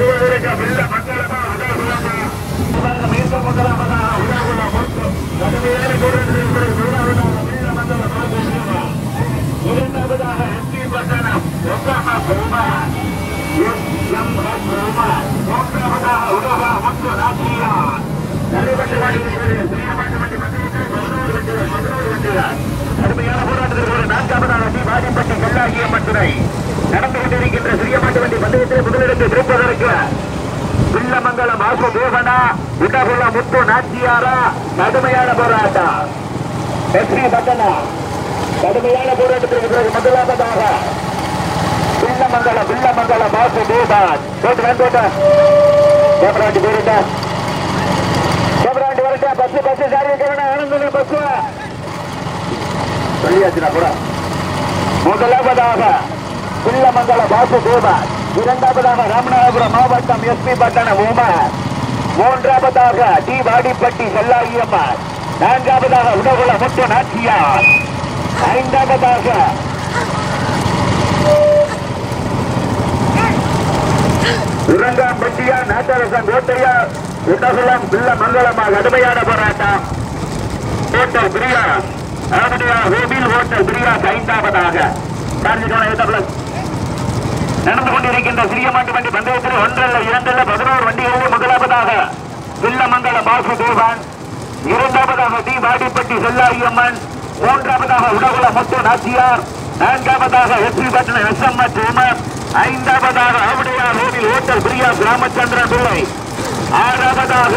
பெறுவதற்கு வெள்ள மங்களமா உதவுவாங்க மீட்க முதலாவதா உதவுள்ள முன்பு கடுமையான போராட்டத்தில் முதலாவதாக வெள்ள மங்களமா உதவுவாங்க இரண்டாவதாக எம்பி பட்டணம் ஒசாமா பெருமா எம் எஸ் பெருமா மூன்றாவதாக உலகா முத்து நாச்சியா நடைபெற்று வருகிறது ஸ்ரீமண்டி கடுமையான போராட்டத்திற்கு நான்காவதாக டி வாடிப்பட்டி கல்லாகிய மதுரை நடந்து கொண்டிருக்கின்ற சிறியமாட்டு வண்டி பந்தயத்தில் முதலிடத்தை பிடிப்பதற்கு வில்லமங்கலம் வாசு தேவனா உடகுல முத்து நாச்சியாரா கடுமையான போராட்டம் எஸ்ரீ பட்டனா கடுமையான போராட்டத்திற்கு பிறகு முதலாவதாக வில்லமங்கலம் வில்லமங்கலம் வாசு தேவன் போட்டு வந்து கேமராட்டி போயிருந்தா கேமராட்டி வரட்டா பஸ் பஸ் சாரி கேமரா ஆனந்தன பஸ் சொல்லியாச்சுனா கூட முதலாவதாக பிள்ளமங்கல வாசுதேவன் இரண்டாவதாக ராமநாதபுரம் மாவட்டம் எஸ்பி பட்டணம் உமர் மூன்றாவதாக டி வாடிப்பட்டி செல்லாயியம்மன் நான்காவதாக உடகுல முத்து நாச்சியார் ஐந்தாவதாக உரங்காம்பட்டியா நாட்டரசன் கோட்டையா உடகுலம் பிள்ளமங்கலமா கடுமையான போராட்டம் ஹோட்டல் பிரியா அவருடைய ஹோபில் ஹோட்டல் பிரியா ஐந்தாவதாக கார்த்திகான எதிர்ப்புல நடந்து கொண்டிருக்கின்ற சிறிய மாட்டு வண்டி பந்தயத்தில் ஒன்றல்ல இரண்டல்ல பதினோரு வண்டிகளில் முதலாவதாக வில்லமங்கல பாசு தேவன் இரண்டாவதாக டி வாடிப்பட்டி செல்லாரியம்மன் மூன்றாவதாக உடகுல முத்து நாச்சியார் நான்காவதாக S P Pattanam S M H Umar ஐந்தாவதாக ஆவுடையார் ரோடில் ஹோட்டல் பிரியா ராமச்சந்திரன் பிள்ளை ஆறாவதாக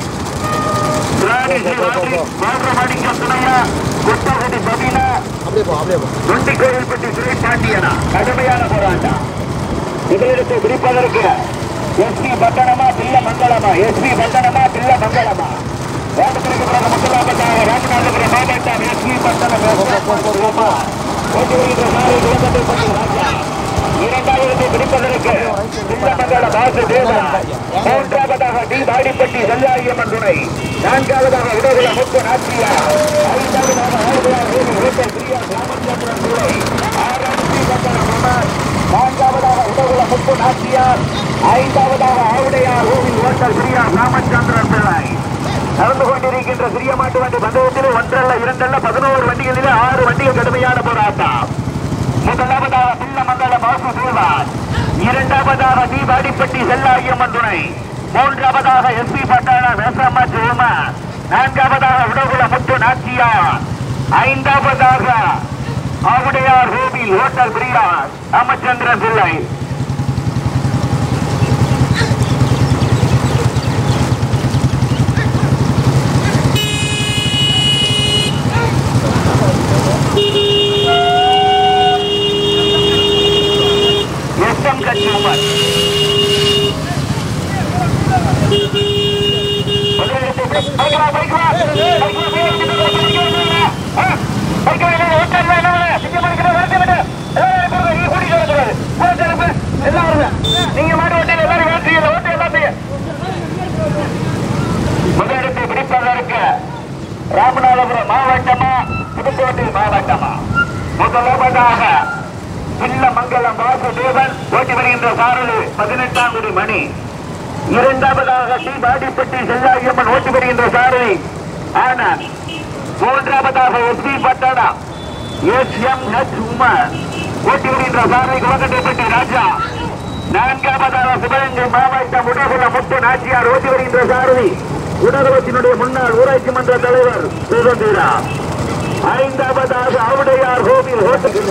மாணிக்கம் துணையா குட்டகுடி பபீனா அப்படியே போ அப்படியே போ நொண்டி கோவில்பட்டி சுரே பாண்டியனா கடுமையான போராட்டம் முதலிடத்தை பிடிப்பதற்கு எஸ்பி பட்டணமா பில்ல மங்களமா எஸ்பி பட்டணமா பில்ல மங்களமா ஓட்டத்திற்கு பிறகு முதலாவதாக ராமநாதபுரம் மாவட்டம் எஸ்பி பட்டணம் ஓட்டி வருகின்ற சாலை குளக்கட்டை பட்டி ராஜா இரண்டாயிரத்தை பிடிப்பதற்கு பில்லமங்கல பாசு தேவன் மூன்றாவதாக டி வாடிப்பட்டி செல்லாரியம்மன் துணை நான்காவதாக உடகுல முத்து நாச்சியா ஐந்தாவதாக ஆளுநர் ரூபி ஹோட்டல் பிரியா ராமச்சந்திரன் துணை ஆறாம் டி பட்டணம் உமர் நான்காவதாக உடகுல முத்து நாச்சியார் ஐந்தாவதாக ஆவுடையார் ரூபி ஹோட்டல் பிரியா ராமச்சந்திரன் பிள்ளை நடந்து கொண்டிருக்கின்ற சிறிய மாட்டு வண்டி பந்தயத்தில் ஒன்றல்ல இரண்டல்ல பதினோரு வண்டிகளிலே ஆறு வண்டிகள் கடுமையான போராட்டம் முதலாவதாக பில்லமங்கல பாசு தேவான் இரண்டாவதாக டி வாடிப்பட்டி செல்லாயம்மன் துணை மூன்றாவதாக S P Pattalam S M H Umar நான்காவதாக உடகுல முத்து நாச்சியார் ஐந்தாவதாக ஆவுடையார் கோவில் ஹோட்டல் பிரியா ராமச்சந்திரன் பிள்ளை எஸ் எம் கட்சி உமர் முதலிடத்தை பிடிப்பதற்கு ராமநாதபுரம் மாவட்டமா புதுக்கோட்டை மாவட்டமா முதலாவதாக பில்லமங்கலம் வாசுதேவன் ஓட்டி வருகின்ற சாரதி பதினெட்டாம் குடி மணி இரண்டாவதாக டி பாடிப்பட்டி செல்லாயம்மன் ஓட்டி வருகின்ற சாரதி ஆனந்த் மூன்றாவதாக S P Pattana S M H Umar ஓட்டி வருகின்ற சாரதி குவக்கட்டைப்பட்டி ராஜா நான்காவதாக சிவகங்கை மாவட்டம் உடகுல முத்து நாச்சியார் ஓட்டி வருகின்ற சாரதி உடகுலத்தினுடைய முன்னாள் ஊராட்சி மன்ற தலைவர் சுதந்திரா ஐந்தாவதாக ஆவுடையார் கோவில் ஹோட்டல்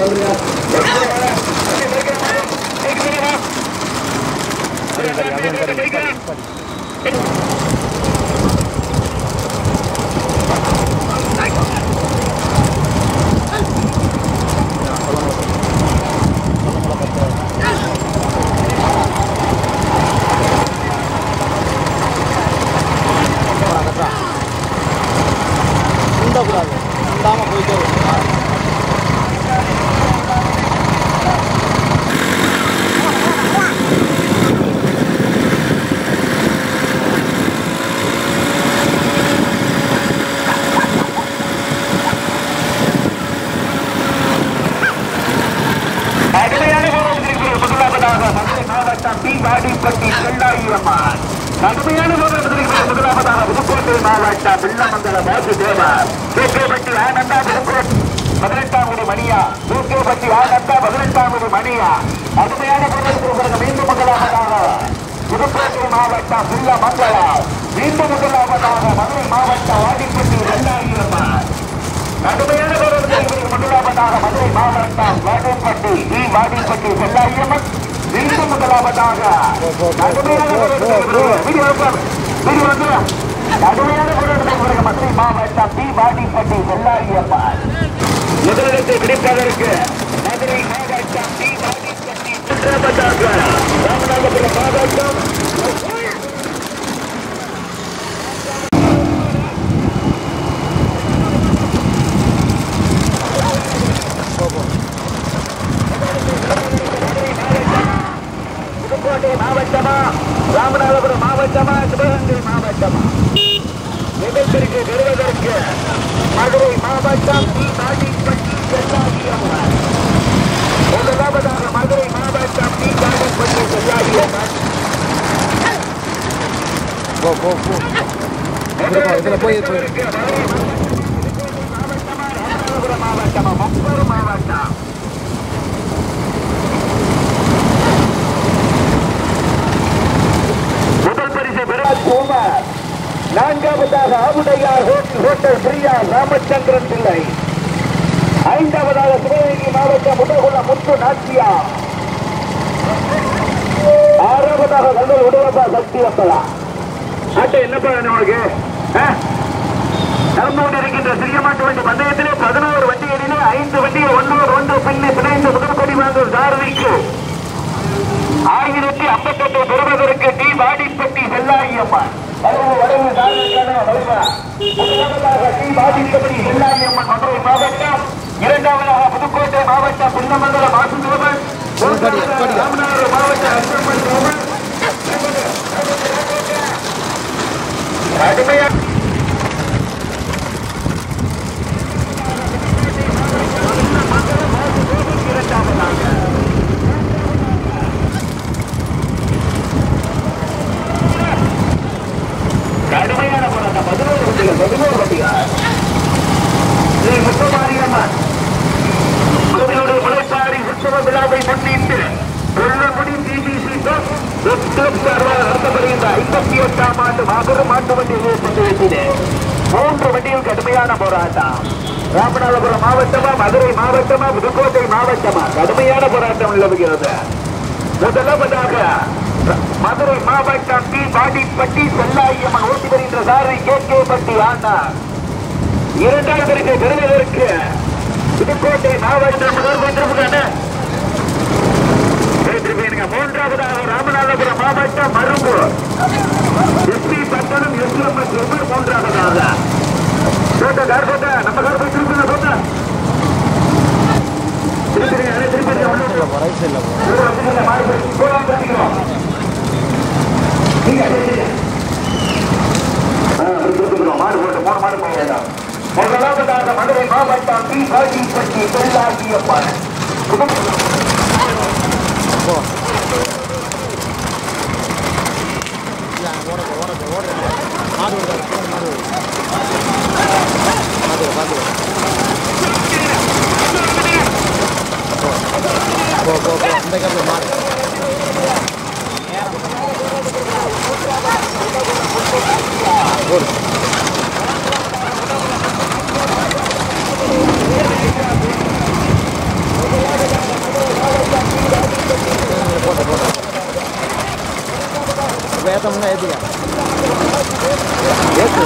கூடாது இல்லாம போயிட்டே இருக்கும் வாடிப்பட்டி செல்லாயிரம்மாள் கடுமையான போராட்டத்திற்கு முதலாவதாக புதுக்கோட்டை மாவட்டம் வில்லமங்கல வாசுதேவர் தூக்கேபட்டி ஆனந்தா புதுக்கோட்டை பதினெட்டாம் குடி மணியா தூக்கேபட்டி ஆனந்தா பதினெட்டாம் குடி மணியா கடுமையான போராட்டத்திற்கு பிறகு மீண்டும் முதலாவதாக புதுக்கோட்டை மாவட்டம் வில்லமங்கலம் மீண்டும் முதலாவதாக மதுரை மாவட்டம் வாடிப்பட்டி செல்லாயிரம்மாள் கடுமையான போராட்டத்திற்கு முதலாவதாக மதுரை மாவட்டம் வாடிப்பட்டி வி வாடிப்பட்டி செல்லாயிரம்மன் மீண்டும் முதலாவதாக கடுமையான போராட்டத்திற்கு வீடியோ வைப்பார். வீடியோ வந்துடும். கடுமையான போராட்டத்திற்கு பிறகு மதுரை மாவட்டம் வி வாடிப்பட்டி செல்லாயிரம்மன் முதலிடத்தை பிடிப்பதற்கு மதுரை மாவட்டம் வி வாடிப்பட்டி மூன்றாவதாக ராமநாதபுரம் மாவட்டம் புதுக்கோட்டை மாவட்டமா ராமநாதபுரம் மாவட்டமா சிவகங்கை மாவட்டமா நிகழ்ச்சிக்கு பெறுவதற்கு மதுரை மாவட்டம் டி பாண்டிப்பட்டி செல்லாகியவர் முதலாவதாக மதுரை மாவட்டம் டி பாண்டிப்பட்டி செல்லாகியவர் போ போ போ இதுல போ இதுல போய் போய் ராமநாதபுரம் மாவட்டமா முப்பது மாவட்டம் முதல் பரிசு விராட் குமார் நான்காவதாக ஆவுடையார் ஹோட்டல் ஹோட்டல் பிரியா ராமச்சந்திரன் பிள்ளை ஐந்தாவதாக சிவகங்கை மாவட்டம் முதல்குள்ள முத்து நாச்சியா ஆறாவதாக நல்லூர் உடலப்பா சக்தி வப்பலா ஆட்டை என்னப்பா வேணும் உனக்கு ஆ? நடந்து கொண்டிருக்கின்ற சிறிய மாட்டு வண்டி பந்தயத்திலே பதினோரு வண்டிகளிலே ஐந்து வண்டிகள் ஒன்றோடு ஒன்று பின்னே பிணைந்து முதல் கொடி வாங்கும் சாரதிக்கு ஆயிரத்தி ஐம்பத்தெட்டு பெறுவதற்கு டி வாடிப்பட்டி செல்லாயம்மன் வரவு வரவு சாரதிக்கான வருவா முதலாவதாக டி வாடிப்பட்டி செல்லாயம்மன் மதுரை மாவட்டம் இரண்டாவதாக புதுக்கோட்டை மாவட்டம் புன்னமங்கலம் வாசுதேவன் படி, படி. ராமநாதபுரம் மாவட்டம் அச்சம்மன் சோமன் கடுமையான கடுமையான போராட்டம் பதினோரு வண்டிகள் பதினோரு வண்டிகள் ஸ்ரீ முத்துமாரியம்மன் கோவிலுடைய முளைப்பாரி உற்சவ விழாவை முன்னிட்டு கொல்லக்குடி டிபிசி நடத்தப்படுகின்ற ஐம்பத்தி எட்டாம் ஆண்டு மாபெரும் மாட்டு வண்டி பந்தயத்திலே மூன்று வண்டியில் கடுமையான போராட்டம் ராமநாதபுரம் மாவட்டமா மதுரை மாவட்டமா புதுக்கோட்டை மாவட்டமா கடுமையான போராட்டம் நிலவுகிறது முதலாவதாக மதுரை மாவட்டம் டி பாடிப்பட்டி செல்லாயம்மன் ஓட்டி வருகின்ற சாரை கே கே பட்டி ஆண்டார் இரண்டாவது பரிசை பெறுவதற்கு புதுக்கோட்டை மாவட்டம் முதல்வன் மூன்றாவதாக ராமநாதபுரம் மாவட்டம் Marumbur SP Pattanam SMS ML மூன்றாவதாக போட்ட கார் போட்ட நம்ம கார் போய் திருப்பி போட்ட திருப்பி திருப்பி இல்ல ரைட் சைடில் போ முதலாவதாக மதுரை மாவட்டம் பி காஜிப்பட்டி செல்லாகியம்மன் போ இல்ல ஓட போ ஓட போ ஓட மாடு வருதா பின்னாடி மாடு வருது மாடு மாடு போ போ போ இந்த கேப்ல மாடு ஓடு போட்ட போட்ட இப்போ ஏற்றமுன்னா ஏற்றிக்க ஏற்று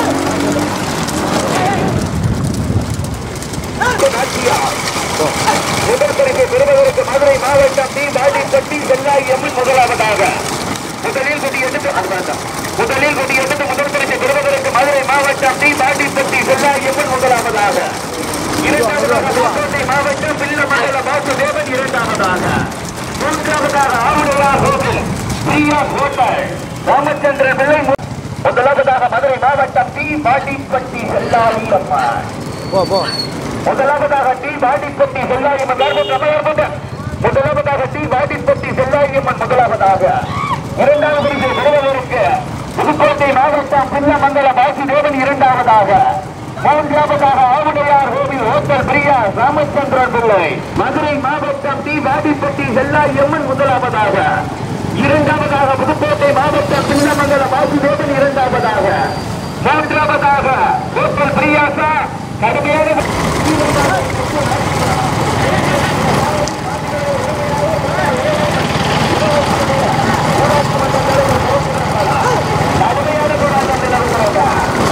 முதற்பரிசை பெறுவதற்கு மதுரை மாவட்டம் டி பாடிப்பட்டி செல்லாயம்மன் முதலாவதாக முதலில் கொடி எடுத்து அந்தாண்டம். முதலில் கொடி எடுத்து முதல் பரிசை பெறுவதற்கு மதுரை மாவட்டம் டி பாடிப்பட்டி செல்லாயம்மன் முதலாவதாக இரண்டாவதாக புதுக்கோட்டை மாவட்டம் பில்லமண்டல வாசுதேவன் இரண்டாவதாக மூன்றாவதாக ஆவுடையார் ஹோட்டல் பிரியா ஹோட்டல் ராமச்சந்திர பிள்ளை மு- முதலாவதாக மதுரை மாவட்டம் டி பாடிப்பட்டி செல்லாயம்மன் போ போ முதலாவதாக டி வாடிப்பட்டி செல்லாயம்மன் யார் போட்ட? அம்மா யார் போட்ட? முதலாவதாக டி வாடிப்பட்டி செல்லாயம்மன் முதலாவதாக இரண்டாவது பரிசை பெறுவதற்கு புதுக்கோட்டை மாவட்டம் பின்னமங்கல வாசுதேவன் இரண்டாவதாக மூன்றாவதாக ஆவுடையார் கோவில் ஓட்டல் பிரியா ராமச்சந்திரன் பிள்ளை மதுரை மாவட்டம் டி வாடிப்பட்டி செல்லா எம்மன் முதலாவதாக இரண்டாவதாக புதுக்கோட்டை மாவட்டம் பின்னமங்கல வாசுதேவன் இரண்டாவதாக மூன்றாவதாக ஓட்டல் பிரியாசா கடுமையான கடுமையான போராட்டம் நிலவுகிறது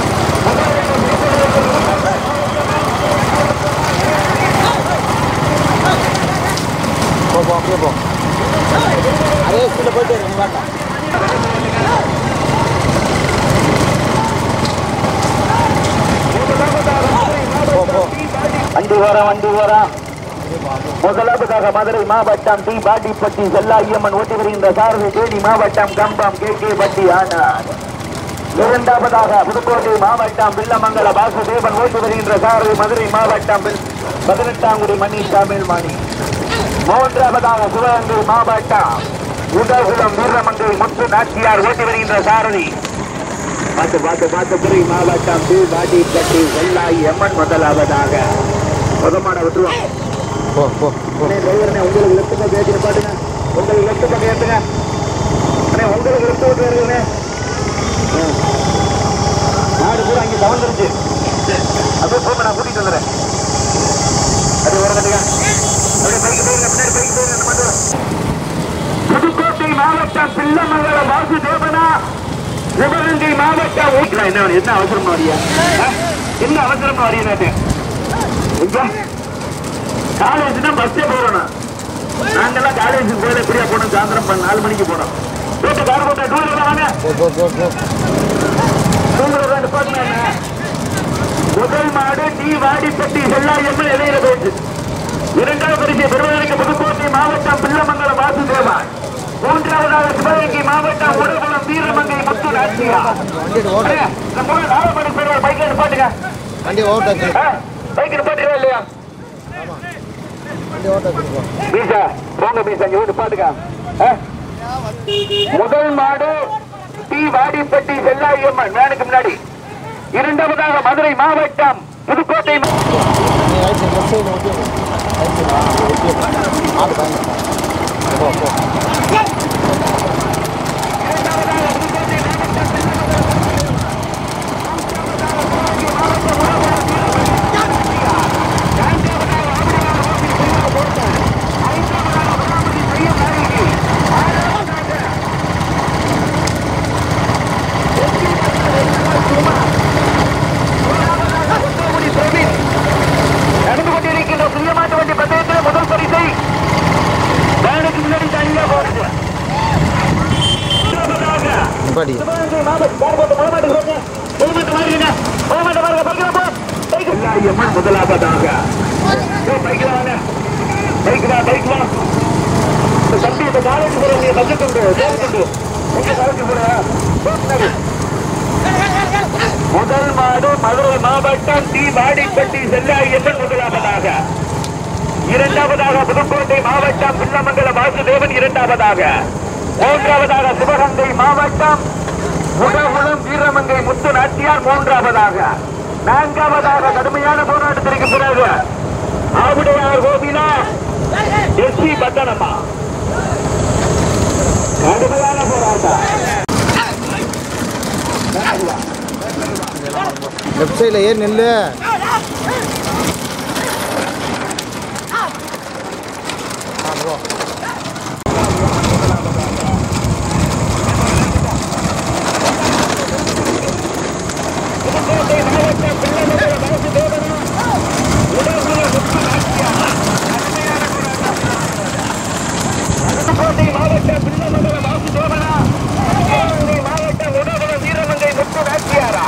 போ போ அப்படியே போ அதே ஸ்பீடில் போயிட்டே இருக்கு நீ வாட்டா போ போ வண்டி வரம் வண்டி வரம் முதலாவதாக மதுரை மாவட்டம் டி பாட்டிப்பட்டி செல்லாயம்மன் ஓட்டி வருகின்ற சாரதி தேனி மாவட்டம் கம்பம் கே கே பட்டி ஆனார் இரண்டாவதாக புதுக்கோட்டை மாவட்டம் பில்லமங்கல வாசுதேவன் ஓட்டி வருகின்ற சாரதி மதுரை மாவட்டம் பில்- பதினெட்டாங்குடி மணி தமிழ்மணி மூன்றாவதாக சிவகங்கை மாவட்டம் உதகுலம் வீரமங்கை முத்து நாச்சியார் ஓட்டி வருகின்ற சாரதி பார்த்து பார்த்து பார்த்து புரி மாவட்டம் டி பாட்டிப்பட்டி செல்லாய் எம்மன் முதலாவதாக முதமான விட்டுருவோம் போ போ போ அண்ணே டிரைவர்ண்ணே உங்களுக்கு லெஃப்ட் பக்கம் ஏற்றின பாட்டுங்க உங்களுக்கு லெஃப்ட் பக்கம் ஏற்றுங்க அண்ணே உங்களுக்கு லெஃப்ட் பக்கம் இருக்குண்ணே நாடு பூரா இங்கே தவந்துருச்சு அப்படியே போங்க நான் கூட்டிட்டு வந்துடுறேன் அப்படியே வர கட்டுங்க அப்படியே பைக்கு போயிருங்க பின்னாடி பைக்கு போயிருங்க அந்த மட்டும் புதுக்கோட்டை மாவட்டம் பிள்ளமங்கல வாசுதேவனா சிவகங்கை மாவட்டம் ஊட்டினா என்ன என்ன அவசரம் வரியா என்ன அவசரம் வரியா காலேஜ் தான் பஸ்ஸே போறோம் நாங்கெல்லாம் காலேஜுக்கு போயில எப்படியா போனோம் சாயந்தரம் ப- நாலு மணிக்கு போனோம் போட்டு கார் போட்ட டூ வீலர் வாங்க போ போ போ போ டூ வீலர் ரெண்டு போட்டுங்க முதல் மாடு டி வாடிப்பட்டி செல்லாயம்மன் இலையில போயிட்டு இரண்டாவது பரிசை பெறுவதற்கு புதுக்கோட்டை மாவட்டம் பிள்ளமங்கலம் வாசுதேவன் மூன்றாவதாக சிவகங்கை மாவட்டம் உடகுளம் வீரமங்கை முத்து நாச்சியா வண்டி ஓட்ட இந்த மூணு நாலு மணி பேர் பைக் பாட்டுங்க வண்டி ஓட்ட பைக் பாட்டுக்கா இல்லையா வண்டி ஓட்ட போ பீசா போங்க பீசா இங்க வந்து பாத்துக்க ஆ? முதல் மாடு டி வாடிப்பட்டி செல்லாயம்மன் வேனுக்கு முன்னாடி இரண்டாவதாக மதுரை மாவட்டம் புதுக்கோட்டை மா- நீ ரைட் சைடு லெஃப்ட் சைடு ஓட்டி ரைட் சைடு ஓட்டி ஆடு பாருங்க போ போ நடந்து கொண்டிருக்கின்ற புதிய மாட்டு வண்டி பந்தயத்தில் முதல் பரிசை வேனுக்கு முன்னாடி தனியா போறது இரண்டாவதாக நிப்பாடி சிவகங்கை மாவட்ட பார்வோட்டு மாவட்ட சொல்லுங்க. மாவட்ட மாறுங்க. மாவட்ட மாறுங்க. பைக்கில் போ. பைக்கில். எல்லாரியம்மன் முதலாவதாக ஏ, பைக்கில் வாங்க. பைக் வா, பைக் வா. இந்த தம்பி, இந்த காலேஜ் போற நீ பஸ்ஸு கொண்டு, தேடி கொண்டு. எங்க காலேஜ் போற? போ பின்னாடி. முதல் மாடு மதுரை மாவட்டம் டி வாடிப்பட்டி செல்லாயம்மன் முதலாவதாக இரண்டாவதாக புதுக்கோட்டை மாவட்டம் பிள்ளமங்கல வாசுதேவன் இரண்டாவதாக மூன்றாவதாக சிவகங்கை மாவட்டம் உடகுளம் வீரமங்கை முத்து நாட்டியார் மூன்றாவதாக நான்காவதாக கடுமையான போராட்டத்திற்கு பிறகு ஆவுடையார் கோவிலா எஸ் பி பட்டணம்மா கடுமையான போராட்டம் லெஃப்ட் சைடில் ஏறி நில்லு ஆ போ புதுக்கோட்டை மாவட்டம் பிள்ளமங்கல வாசுதேவனா உடகுளம் முத்து நாட்டியார் கடுமையான போராட்டம் புதுக்கோட்டை மாவட்டம் பிள்ளமங்கல வாசுதேவனா சிவகங்கை மாவட்டம் உடகுளம் வீரமங்கை முத்து நாட்டியாரா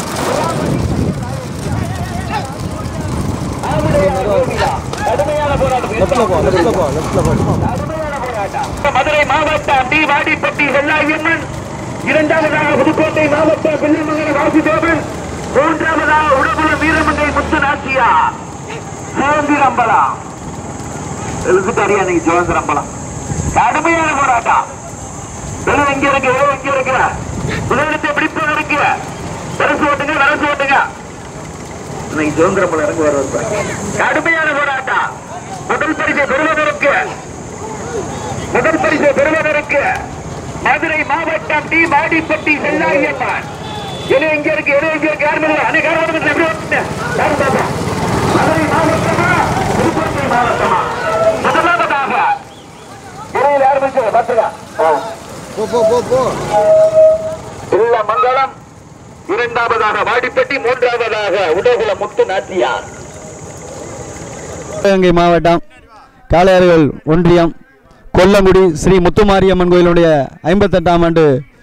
ஆவுடையார் கோவிலா கடுமையான லெஃப்ட்டில் போ லெஃப்ட்டில் போராட்டம் போ லெஃப்ட்டில் போ கடுமையான போராட்டம். மதுரை மாவட்டம் டி வாடிப்பட்டி செல்லாயம்மன் இரண்டாவதாக புதுக்கோட்டை மாவட்டம் பிள்ளைமங்கல வாசுதேவன் மூன்றாவதாக உடகுளம் வீரமங்கை முத்து நாச்சியா சுதந்திரம்பலம் எழுத்துக்காரியா நீங்க சுதந்திரம்பலம் கடுமையான போராட்டம் வெள்ளம் இங்க இருக்கு வெள்ளம் இங்க இருக்கு முதலிடத்தை பிடிப்பது இருக்கு வரசு ஓட்டுங்க வரசு ஓட்டுங்க இன்னைக்கு சுதந்திர பல இறங்கு வருவார் கடுமையான போராட்டம் முதல் பரிசை பெறுவதற்கு முதல் பரிசை பெறுவதற்கு மதுரை மாவட்டம் டி மாடிப்பட்டி செல்லாயம்மன் எது எங்க இருக்கு எது எங்க இருக்கு யாரும் இல்லை அன்னைக்கு யாரும் வரவில்லை. எப்படி வந்துட்டு? யாரும் பாப்பா? மதுரை மாவட்டமா புதுக்கோட்டை மாவட்டமா முதலாவதாக இடையில் யாரும் இருக்கு பார்த்துங்க போ போ போ போ இல்ல மங்களம் இரண்டாவதாக வாடிப்பட்டி மூன்றாவதாக உடகுல முத்து நாட்டியார் சிவகங்கை மாவட்டம் காளையாறுகள் ஒன்றியம் கொல்லங்குடி ஸ்ரீ முத்துமாரியம்மன் கோயிலுடைய ஐம்பத்தெட்டாம் ஆண்டு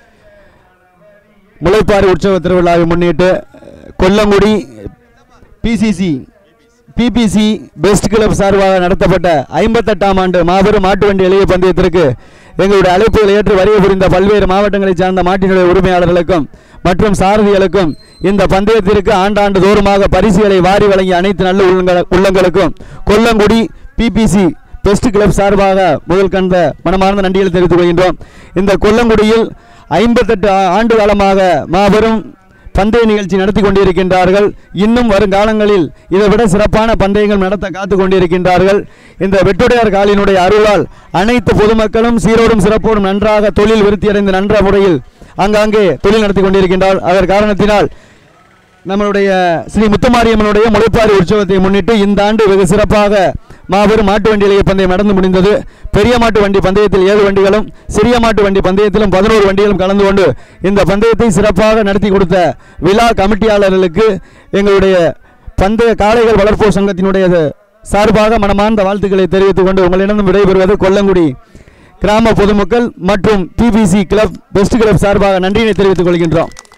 முளைப்பாரி உற்சவ திருவிழாவை முன்னிட்டு Kollangudi PCC BBC best club சார்பாக நடத்தப்பட்ட ஐம்பத்தெட்டாம் ஆண்டு மாபெரும் மாட்டு வண்டி எளிய பந்தயத்திற்கு எங்களுடைய அழைப்புகளை ஏற்று வருகை புரிந்த பல்வேறு மாவட்டங்களைச் சார்ந்த மாட்டினுடைய உரிமையாளர்களுக்கும் மற்றும் சாரதிகளுக்கும் இந்த பந்தயத்திற்கு ஆண்டாண்டு தோறுமாக பரிசுகளை வாரி வழங்கிய அனைத்து நல்ல உள்ளங்க- உள்ளங்களுக்கும் கொல்லங்குடி பிபிசி பெஸ்ட் கிளப் சார்பாக முதல் கண்ட மனமார்ந்த நன்றிகளை தெரிவித்துக் கொள்கின்றோம் இந்த கொல்லங்குடியில் ஐம்பத்தெட்டு ஆண்டு காலமாக மாபெரும் பந்தய நிகழ்ச்சி நடத்தி கொண்டிருக்கின்றார்கள் இன்னும் வருங்காலங்களில் இதை விட சிறப்பான பந்தயங்கள் நடத்த காத்து கொண்டிருக்கின்றார்கள் இந்த வெட்டுடையார் காலினுடைய அருளால் அனைத்து பொதுமக்களும் சீரோடும் சிறப்போடும் நன்றாக தொழில் விருத்தியடைந்த நன்ற முறையில் ஆங்காங்கே தொழில் நடத்தி கொண்டிருக்கின்றார் அதன் காரணத்தினால் நம்மளுடைய ஸ்ரீ முத்துமாரியம்மனுடைய முளைப்பாரி உற்சவத்தை முன்னிட்டு இந்த ஆண்டு வெகு சிறப்பாக மாபெரும் மாட்டு வண்டி இளைய பந்தயம் நடந்து முடிந்தது பெரிய மாட்டு வண்டி பந்தயத்தில் ஏழு வண்டிகளும் சிறிய மாட்டு வண்டி பந்தயத்திலும் பதினோரு வண்டிகளும் கலந்து கொண்டு இந்த பந்தயத்தை சிறப்பாக நடத்தி கொடுத்த விழா கமிட்டியாளர்களுக்கு எங்களுடைய பந்தய காளைகள் வளர்ப்போர் சங்கத்தினுடைய சார்பாக மனமார்ந்த வாழ்த்துக்களை தெரிவித்துக் கொண்டு உங்களிடம் விடைபெறுவது கொல்லங்குடி கிராம பொதுமக்கள் மற்றும் பிபிசி கிளப் பெஸ்ட் கிளப் சார்பாக நன்றியினை தெரிவித்துக் கொள்கின்றோம்